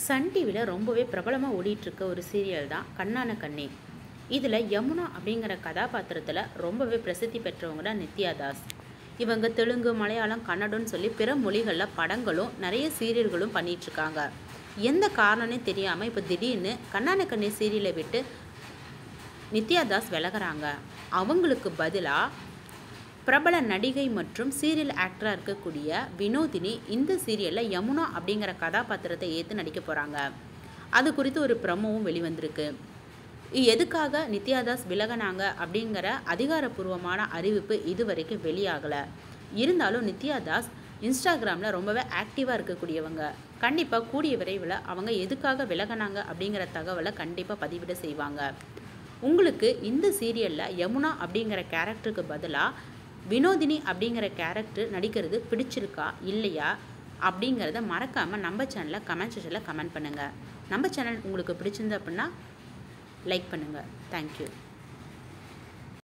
Sun டிவியில் ரொம்பவே பிரபலமாக ஓடிட்டுருக்க ஒரு சீரியல் தான் கண்ணான கண்ணே இதில் யமுனா அப்படிங்கிற கதாபாத்திரத்தில் ரொம்பவே பிரசித்தி பெற்றவங்க தான் நித்யா தாஸ் இவங்க தெலுங்கு மலையாளம் கன்னடம்னு சொல்லி பிற மொழிகளில் படங்களும் நிறைய சீரியல்களும் பண்ணிகிட்ருக்காங்க எந்த காரணம்னே தெரியாமல் இப்போ திடீர்னு கண்ணான கண்ணே சீரியலை விட்டு நித்யா தாஸ் விலகுறாங்க அவங்களுக்கு பதிலாக பிரபல நடிகை மற்றும் சீரியல் ஆக்டராக இருக்கக்கூடிய வினோதினி இந்த சீரியலில் யமுனா அப்படிங்கிற கதாபாத்திரத்தை ஏற்று நடிக்க போகிறாங்க அது குறித்து ஒரு ப்ரமோவும் வெளிவந்திருக்கு இ- எதுக்காக நித்யாதாஸ் விலகினாங்க அப்படிங்கிற அதிகாரப்பூர்வமான அறிவிப்பு இதுவரைக்கும் வெளியாகலை இருந்தாலும் நித்யாதாஸ் இன்ஸ்டாகிராமில் ரொம்பவே ஆக்டிவாக இருக்கக்கூடியவங்க கண்டிப்பாக கூடிய விரைவில் அவங்க எதுக்காக விலகினாங்க அப்படிங்கிற தகவலை கண்டிப்பாக பதிவிட செய்வாங்க உங்களுக்கு இந்த சீரியலில் யமுனா அப்படிங்கிற கேரக்டருக்கு பதிலாக வினோதினி அப்படிங்கிற கேரக்டர் நடிக்கிறது பிடிச்சிருக்கா இல்லையா அப்படிங்கிறத மறக்காமல் நம்ம சேனலில் கமெண்ட் செக்ஷனில் கமெண்ட் பண்ணுங்கள் நம்ம சேனல் உங்களுக்கு பிடிச்சிருந்து அப்படின்னா லைக் பண்ணுங்கள் தேங்க்யூ